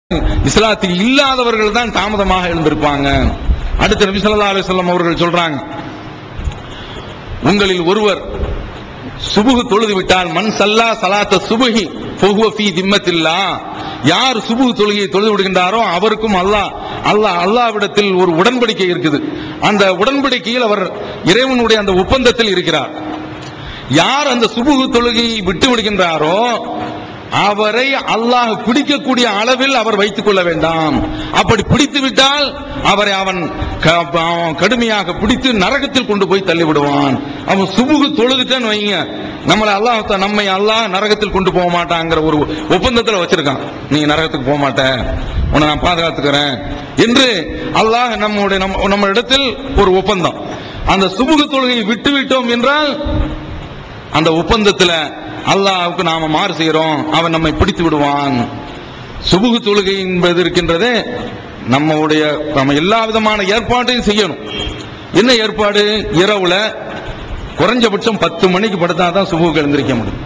இஸ்லாத்தில் இல்லாதவர்கள் தான் தாமதமாக எழுந்திருப்பாங்க அடுத்த நபி ஸல்லல்லாஹு அலைஹி வஸல்லம் அவர்கள் சொல்றாங்க உங்களில் ஒருவர் சுபுகு தொழுது விட்டால் மன் சல்லா சலாத்த சுபுகி ஃபஹுவ ஃபீ திம்மத்தில்லா யார் சுபுகு தொழுகையை தொழுது விடுகின்றாரோ அவருக்கும் அல்லாஹ் அல்லாஹ் அல்லாஹ்விடத்தில் ஒரு உடன்படிக்கை இருக்குது அந்த உடன்படிக்கையில் அவர் இறைவனுடைய அந்த ஒப்பந்தத்தில் இருக்கிறார் யார் அந்த சுபுகு தொழுகையை விட்டு விடுகின்றாரோ அவரை அல்லாஹ் பிடிக்கக்கூடிய அளவில் அவர் வைத்துக் கொள்ள வேண்டாம் அப்படி பிடித்து விட்டால் அவரை அவன் க- அவன் கடுமையாக பிடித்து நரகத்தில் கொண்டு போய் தள்ளி விடுவான் அவன் சுபுகு தொழுதுட்டேன்னு வைங்க நம்மளை அல்லாஹ் த- நம்மை அல்லாஹ் நரகத்தில் கொண்டு போக மாட்டாங்கிற ஒரு ஒப்பந்தத்தில் வச்சிருக்கான் நீ நரகத்துக்கு போக மாட்ட உன்னை நான் பாதுகாத்துக்கிறேன் என்று அல்லாஹ் நம்முடைய நம்ம நம்ம இடத்தில் ஒரு ஒப்பந்தம் அந்த சுபுகு தொழுகையை விட்டு விட்டோம் என்றால் அந்த ஒப்பந்தத்துல அல்லாஹ்வுக்கு நாம மாறு செய்யறோம் அவன் நம்மை பிடித்து விடுவான் சுபுகு தொழுகை என்பது இருக்கின்றதே நம்முடைய நம்ம எல்லா விதமான ஏற்பாட்டையும் செய்யணும் என்ன ஏற்பாடு இரவுல குறைஞ்சபட்சம் பத்து மணிக்கு படுத்தா தான் சுபுக்கு எழுந்திருக்க முடியும்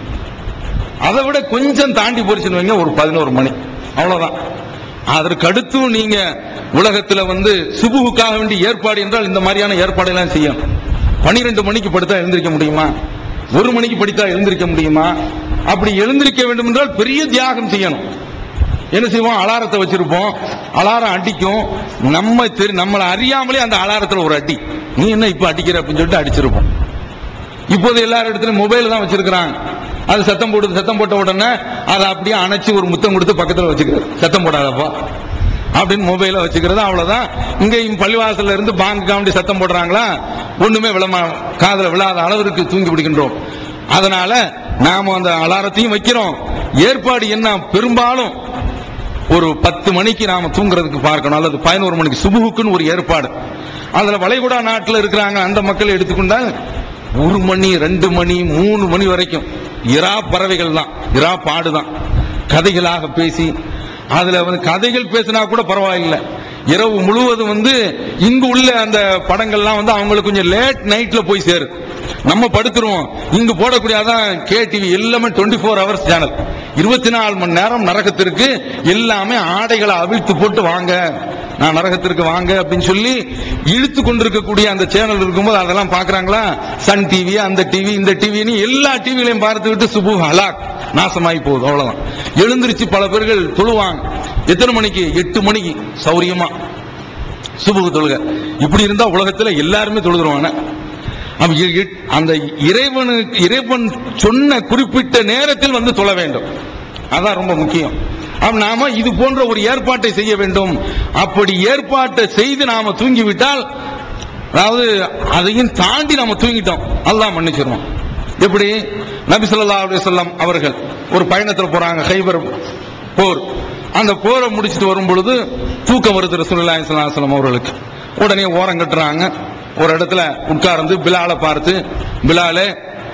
அதை விட கொஞ்சம் தாண்டி போச்சுன்னு வைங்க ஒரு பதினோரு மணி அவ்வளவுதான் அதற்கு அடுத்தும் நீங்க உலகத்துல வந்து சுபுவுக்காக வேண்டிய ஏற்பாடு என்றால் இந்த மாதிரியான ஏற்பாடெல்லாம் செய்யணும் பனிரெண்டு மணிக்கு படுத்தா எழுந்திருக்க முடியுமா ஒரு மணிக்கு படித்தா எழுந்திருக்க முடியுமா அப்படி எழுந்திருக்க வேண்டும் என்றால் பெரிய தியாகம் செய்யணும் என்ன செய்வோம் அலாரத்தை வச்சிருப்போம் அலாரம் அடிக்கும் நம்ம தெரி நம்மளை அறியாமலே அந்த அலாரத்துல ஒரு அடி நீ என்ன இப்ப அடிக்கிற அப்படின்னு சொல்லிட்டு அடிச்சிருப்போம் இப்போது எல்லார் இடத்துலயும் மொபைல் தான் வச்சிருக்கிறாங்க அது சத்தம் போடுது சத்தம் போட்ட உடனே அதை அப்படியே அணைச்சு ஒரு முத்தம் கொடுத்து பக்கத்துல வச்சுக்கிறது சத்தம் போடாதப்பா அப்படின்னு மொபைல வச்சுக்கிறது அவ்வளவுதான் இங்கேயும் பள்ளிவாசல்ல இருந்து பாங்கு காமெடி சத்தம் போடுறாங்களா ஒண்ணுமே விழமா காதுல விழாத அளவிற்கு தூங்கி பிடிக்கின்றோம் அதனால நாம அந்த அலாரத்தையும் வைக்கிறோம் ஏற்பாடு என்ன பெரும்பாலும் ஒரு பத்து மணிக்கு நாம தூங்குறதுக்கு பார்க்கணும் அல்லது பதினோரு மணிக்கு சுபுகுக்குன்னு ஒரு ஏற்பாடு அதுல வளைகுடா நாட்டில் இருக்கிறாங்க அந்த மக்கள் எடுத்துக்கொண்டால் ஒரு மணி ரெண்டு மணி மூணு மணி வரைக்கும் இரா பறவைகள் தான் இரா பாடு தான் கதைகளாக பேசி அதுல வந்து கதைகள் பேசினா கூட பரவாயில்லை இரவு முழுவதும் வந்து இங்கு உள்ள அந்த படங்கள்லாம் வந்து அவங்களுக்கு கொஞ்சம் லேட் நைட்ல போய் சேரும் நம்ம படுத்துருவோம் இங்கு போடக்கூடிய அதான் கே டிவி எல்லாமே டுவெண்ட்டி ஃபோர் ஹவர்ஸ் சேனல் இருபத்தி நாலு மணி நேரம் நரகத்திற்கு எல்லாமே ஆடைகளை அவிழ்த்து போட்டு வாங்க நான் நரகத்திற்கு வாங்க அப்படின்னு சொல்லி இழுத்து கொண்டிருக்கக்கூடிய அந்த சேனல் இருக்கும்போது அதெல்லாம் பாக்குறாங்களா சன் டிவி அந்த டிவி இந்த டிவின்னு எல்லா டிவிலையும் பார்த்துக்கிட்டு சுபு ஹலாக் நாசமாயி போகுது அவ்வளவுதான் எழுந்திருச்சு பல பேர்கள் தொழுவாங்க எத்தனை மணிக்கு எட்டு மணிக்கு சௌரியமா சுபுகு தொழுக இப்படி இருந்தா உலகத்துல எல்லாருமே தொழுதுருவாங்க அப்ப இ- இ- அந்த இறைவனுக்கு இறைவன் சொன்ன குறிப்பிட்ட நேரத்தில் வந்து தொழ வேண்டும் அதான் ரொம்ப முக்கியம் அப்ப நாம இது போன்ற ஒரு ஏற்பாட்டை செய்ய வேண்டும் அப்படி ஏற்பாட்டை செய்து நாம தூங்கிவிட்டால் அதாவது அதையும் தாண்டி நாம தூங்கிட்டோம் அல்லாஹ் மன்னிச்சிருவோம் எப்படி நபி ஸல்லல்லாஹு அலைஹி வஸல்லம் அவர்கள் ஒரு பயணத்துல போறாங்க ஹைபர் போர் அந்த போரை முடிச்சிட்டு வரும் பொழுது தூக்கம் வருது ரசூலுல்லாஹி ஸல்லல்லாஹு அலைஹி வஸல்லம் அவர்களுக்கு உடனே ஓரம் கட்டுறாங்க ஒரு இடத்துல உட்கார்ந்து பிலாலை பார்த்து பிலாலே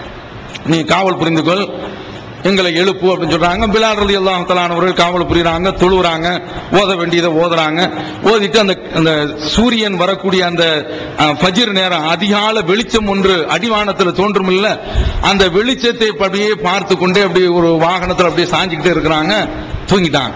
நீ காவல் புரிந்து கொள் எங்களை எழுப்பு அப்படின்னு சொல்றாங்க பிலால் ரலி அல்லாஹ் தலானவர்கள் காவல் புரியுறாங்க தொழுறாங்க ஓத வேண்டியதை ஓதுறாங்க ஓதிட்டு அந்த அந்த சூரியன் வரக்கூடிய அந்த அஹ், ஃபஜ்ர் நேரம் அதிகால வெளிச்சம் ஒன்று அடிவானத்தில் தோன்றும் இல்ல அந்த வெளிச்சத்தை அப்படியே பார்த்து கொண்டே அப்படியே ஒரு வாகனத்தில் அப்படியே சாஞ்சிக்கிட்டே இருக்கிறாங்க தூங்கிட்டாங்க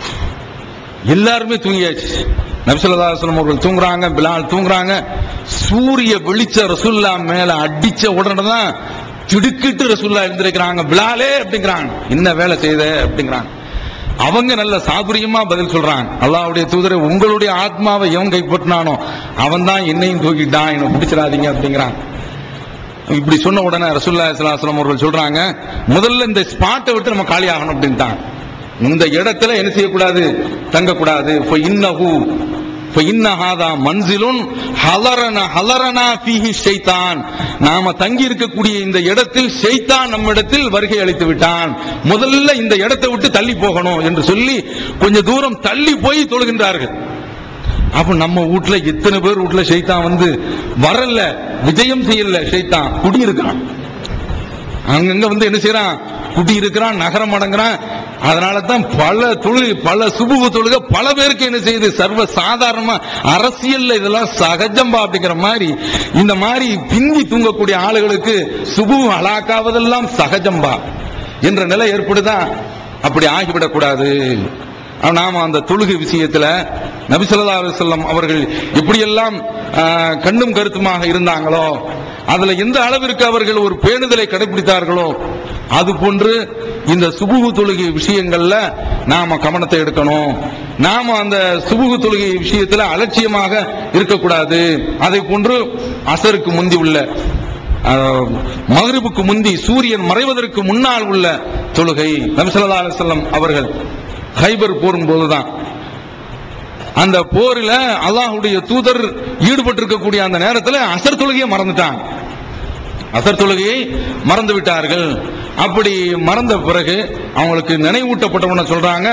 எல்லாருமே தூங்கியாச்சு நபிசல்லாஸ்லம் அவர்கள் தூங்குறாங்க பிலால் தூங்குறாங்க சூரிய வெளிச்ச ரசுல்லா மேல அடிச்ச உடனே தான் திடுக்கிட்டு ரசுல்லா எழுந்திருக்கிறாங்க பிலாலே அப்படிங்கிறாங்க என்ன வேலை செய்த அப்படிங்கிறாங்க அவங்க நல்ல சாதுரியமா பதில் சொல்றாங்க அல்லாஹ்வுடைய தூதரை உங்களுடைய ஆத்மாவை எவன் கைப்பற்றினானோ அவன் தான் என்னையும் தூக்கிட்டான் என்னை பிடிச்சிடாதீங்க அப்படிங்கிறாங்க இப்படி சொன்ன உடனே ரசூல்லா இஸ்லாஸ்லாம் அவர்கள் சொல்றாங்க முதல்ல இந்த ஸ்பாட்டை விட்டு நம்ம காலி ஆகணும் அப்படின்ட்டாங்க இந்த இடத்துல என்ன செய்யக்கூடாது தங்கக்கூடாது இப்போ இன்னஹு இப்போ இன்னஹாதா மன்சிலுன் ஹலரன ஹலரனா ஃபீஹி ஷைத்தான் நாம தங்கி இருக்கக்கூடிய இந்த இடத்தில் ஷைத்தான் நம்மிடத்தில் வருகை அளித்து விட்டான் முதல்ல இந்த இடத்தை விட்டு தள்ளி போகணும் என்று சொல்லி கொஞ்ச தூரம் தள்ளி போய் தொழுகின்றார்கள் அப்ப நம்ம வீட்ல எத்தனை பேர் வீட்ல ஷைத்தான் வந்து வரல விஜயம் செய்யல ஷைத்தான் குடியிருக்கான் அங்கங்க வந்து என்ன செய்யறான் குடி இருக்கிறான் நகரம் அடங்குறான் அதனால தான் பல தொழுகை பல சுபுகு தொழுகை பல பேருக்கு என்ன செய்யுது சர்வ சாதாரணமா அரசியல்ல இதெல்லாம் சகஜம்பா அப்படிங்கிற மாதிரி இந்த மாதிரி பிந்தி தூங்கக்கூடிய ஆளுகளுக்கு சுபு அலாக்காவதெல்லாம் சகஜம்பா என்ற நிலை ஏற்படுதா அப்படி ஆகிவிடக் கூடாது நாம அந்த தொழுகை விஷயத்துல நபி ஸல்லல்லாஹு அலைஹி வஸல்லம் அவர்கள் எப்படியெல்லாம் ஆஹ், கண்ணும் கருத்துமாக இருந்தாங்களோ அதுல எந்த அளவிற்கு அவர்கள் ஒரு பேணுதலை கடைபிடித்தார்களோ அது போன்று இந்த சுபுகு தொழுகை விஷயங்கள்ல நாம கவனத்தை எடுக்கணும் நாம அந்த சுபுகு தொழுகை விஷயத்துல அலட்சியமாக இருக்கக்கூடாது அதை போன்று அசருக்கு முந்தி உள்ள அஹ், மகரிபுக்கு முந்தி சூரியன் மறைவதற்கு முன்னால் உள்ள தொழுகை நபி ஸல்லல்லாஹு அலைஹி வஸல்லம் அவர்கள் ஹைபர் போரும் போதுதான் அந்த போரில் அல்லாஹ்வுடைய தூதர் ஈடுபட்டிருக்கக்கூடிய அந்த நேரத்தில் அசர் தொழுகையை மறந்துட்டாங்க அசர் தொழுகையை மறந்து விட்டார்கள் அப்படி மறந்த பிறகு அவங்களுக்கு நினைவூட்டப்பட்டவன சொல்றாங்க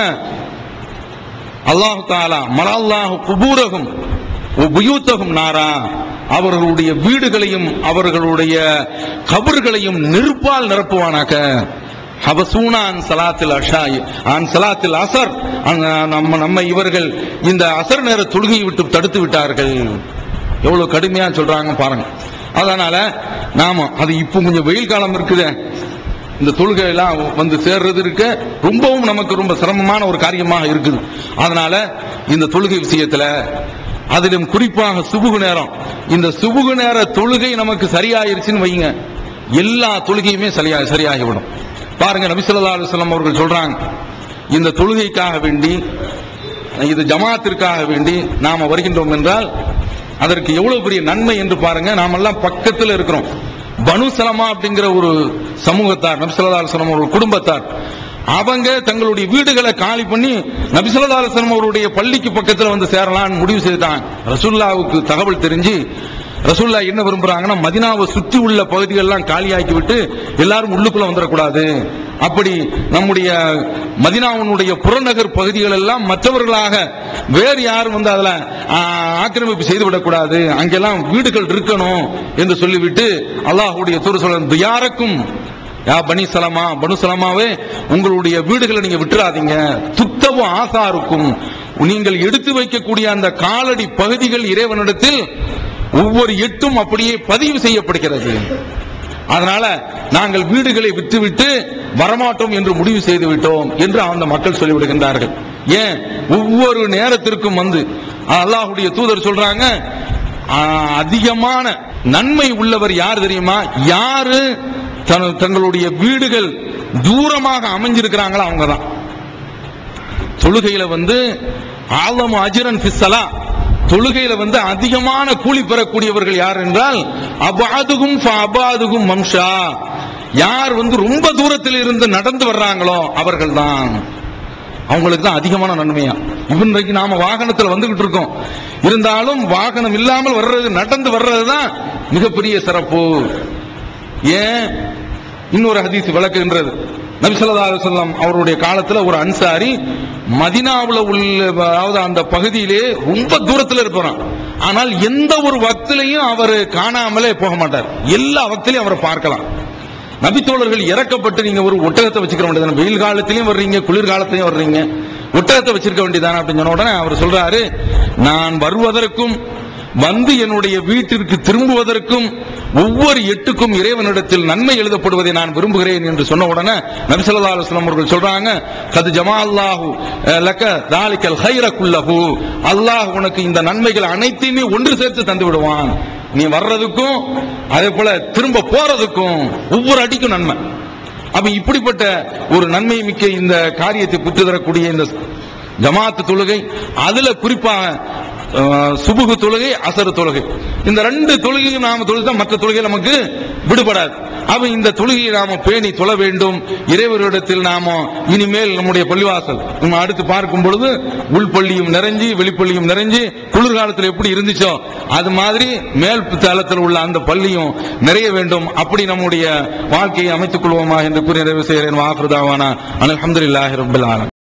அல்லாஹு தாலா மலால்லாஹு குபூரகும் புயூத்தகும் நாரா அவர்களுடைய வீடுகளையும் அவர்களுடைய கபர்களையும் நெருப்பால் நிரப்புவானாக்க ஹபசூனான் சலாத்தில் அஷாய் ஆன் சலாத்தில் அசர் அங்க நம்ம நம்ம இவர்கள் இந்த அசர் நேர தொழுகையை விட்டு தடுத்து விட்டார்கள் எவ்வளவு கடுமையா சொல்றாங்க பாருங்க அதனால நாம அது இப்போ கொஞ்சம் வெயில் காலம் இருக்குதே இந்த தொழுகை எல்லாம் வந்து சேர்றது இருக்க ரொம்பவும் நமக்கு ரொம்ப சிரமமான ஒரு காரியமாக இருக்குது அதனால இந்த தொழுகை விஷயத்துல அதிலும் குறிப்பாக சுபுகு நேரம் இந்த சுபுகு நேர தொழுகை நமக்கு சரியாயிருச்சுன்னு வைங்க எல்லா தொழுகையுமே சரியா சரியாகிவிடும் பாருங்க நபி ஸல்லல்லாஹு அலைஹி வஸல்லம் அவர்கள் சொல்றாங்க இந்த தொழுகைக்காக வேண்டி இது ஜமாத்திற்காக வேண்டி நாம வருகின்றோம் என்றால் அதற்கு எவ்வளவு பெரிய நன்மை என்று பாருங்க நாமெல்லாம் பக்கத்தில் இருக்கிறோம் பனு சலமா அப்படிங்கிற ஒரு சமூகத்தார் நபி ஸல்லல்லாஹு அலைஹி வஸல்லம் ஒரு குடும்பத்தார் அவங்க தங்களுடைய வீடுகளை காலி பண்ணி நபி ஸல்லல்லாஹு அலைஹி வஸல்லம் அவருடைய பள்ளிக்கு பக்கத்துல வந்து சேரலாம்னு முடிவு செய்தாங்க ரசூலுல்லாவுக்கு தகவல் தெரிஞ்சு ரசூல்லா என்ன விரும்புறாங்கன்னா மதினாவை சுத்தி உள்ள பகுதிகளெல்லாம் காலியாக்கி விட்டு எல்லாரும் உள்ளுக்குள்ள வந்துடக்கூடாது அப்படி நம்முடைய மதினாவினுடைய புறநகர் பகுதிகள் எல்லாம் மற்றவர்களாக வேறு யாரும் வந்து அதுல ஆ, ஆக்கிரமிப்பு செய்து விடக்கூடாது அங்கெல்லாம் வீடுகள் இருக்கணும் என்று சொல்லிவிட்டு அல்லாஹ்வுடைய தூர சொல்ல யாருக்கும் யா பனி சலமா பனு சலமாவே உங்களுடைய வீடுகளை நீங்க விட்டுறாதீங்க துத்தவும் ஆசாருக்கும் நீங்கள் எடுத்து வைக்கக்கூடிய அந்த காலடி பகுதிகள் இறைவனிடத்தில் ஒவ்வொரு எட்டும் அப்படியே பதிவு செய்யப்படுகிறது அதனால நாங்கள் வீடுகளை விட்டுவிட்டு வரமாட்டோம் என்று முடிவு செய்து விட்டோம் என்று அந்த மக்கள் சொல்லிவிடுகின்றார்கள் ஏன் ஒவ்வொரு நேரத்திற்கும் வந்து அல்லாஹ்வுடைய தூதர் சொல்றாங்க ஆ, அதிகமான நன்மை உள்ளவர் யார் தெரியுமா யாரு தன்- தங்களுடைய வீடுகள் தூரமாக அமைஞ்சிருக்கிறாங்களோ அவங்க தான் தொழுகையில வந்து ஆலம் அஜிரன் ஃபிஸ்ஸலா தொழுகையில வந்து அதிகமான கூலி பெறக்கூடியவர்கள் யார் என்றால் அபாதுகும் அபாதுகும் மம்ஷா யார் வந்து ரொம்ப தூரத்தில் இருந்து நடந்து வர்றாங்களோ அவர்கள் தான் அவங்களுக்கு தான் அதிகமான நன்மையா இன்றைக்கு நாம வாகனத்தில் வந்துகிட்டு இருக்கோம் இருந்தாலும் வாகனம் இல்லாமல் வர்றது நடந்து வர்றது தான் மிகப்பெரிய சிறப்பு ஏன் இன்னொரு ஹதீஸ் விளக்குகின்றது நபி ஸல்லல்லாஹு அலைஹி வஸல்லம் அவருடைய காலத்துல ஒரு அன்சாரி மதினாவுல உள்ள அதாவது அந்த பகுதியிலே ரொம்ப தூரத்துல இருப்பாராம் ஆனால் எந்த ஒரு வக்திலையும் அவர் காணாமலே போக மாட்டார் எல்லா வக்திலையும் அவரை பார்க்கலாம் நபித்தோழர்கள் இறக்கப்பட்டு நீங்க ஒரு ஒட்டகத்தை வச்சுக்க வேண்டியதானே வெயில் காலத்திலையும் வர்றீங்க குளிர் காலத்திலையும் வர்றீங்க ஒட்டகத்தை வச்சிருக்க வேண்டியதானே அப்படின்னு சொன்ன உடனே அவர் சொல்றாரு நான் வருவதற்கும் வந்து என்னுடைய வீட்டிற்கு திரும்புவதற்கும் ஒவ்வொரு எட்டுக்கும் இறைவனிடத்தில் நன்மை எழுதப்படுவதை நான் விரும்புகிறேன் என்று சொன்ன உடனே நபி ஸல்லல்லாஹு அலைஹி வஸல்லம் அவர்கள் சொல்றாங்க கது ஜமா அல்லாஹு லக்க தாலிக்கல் ஹைர குல்லஹு அல்லாஹ் உனக்கு இந்த நன்மைகள் அனைத்தையுமே ஒன்று சேர்த்து தந்து விடுவான் நீ வர்றதுக்கும் அதே போல திரும்ப போறதுக்கும் ஒவ்வொரு அடிக்கும் நன்மை அப்ப இப்படிப்பட்ட ஒரு நன்மை மிக்க இந்த காரியத்தை பெற்று தரக்கூடிய இந்த ஜமாத்து தொழுகை அதுல குறிப்பாக அஹ், சுபுகு தொழுகை அசரு தொழுகை இந்த ரெண்டு தொழுகையும் நாம தொழுதா மற்ற தொழுகை நமக்கு விடுபடாது அப்ப இந்த தொழுகையை நாம பேணி தொழ வேண்டும் இறைவரிடத்தில் நாம இனிமேல் நம்முடைய பள்ளிவாசல் நம்ம அடுத்து பார்க்கும் பொழுது உள்பள்ளியும் நிறைஞ்சு வெளிப்பள்ளியும் நிறைஞ்சு குளிர்காலத்தில் எப்படி இருந்துச்சோ அது மாதிரி மேல் தளத்தில் உள்ள அந்த பள்ளியும் நிறைய வேண்டும் அப்படி நம்முடைய வாழ்க்கையை அமைத்துக் கொள்வோமா என்று கூறி நிறைவு செய்கிறேன் வாக்குதாவானா அல்ஹம்துலில்லாஹி ரப்பில் ஆலமீன்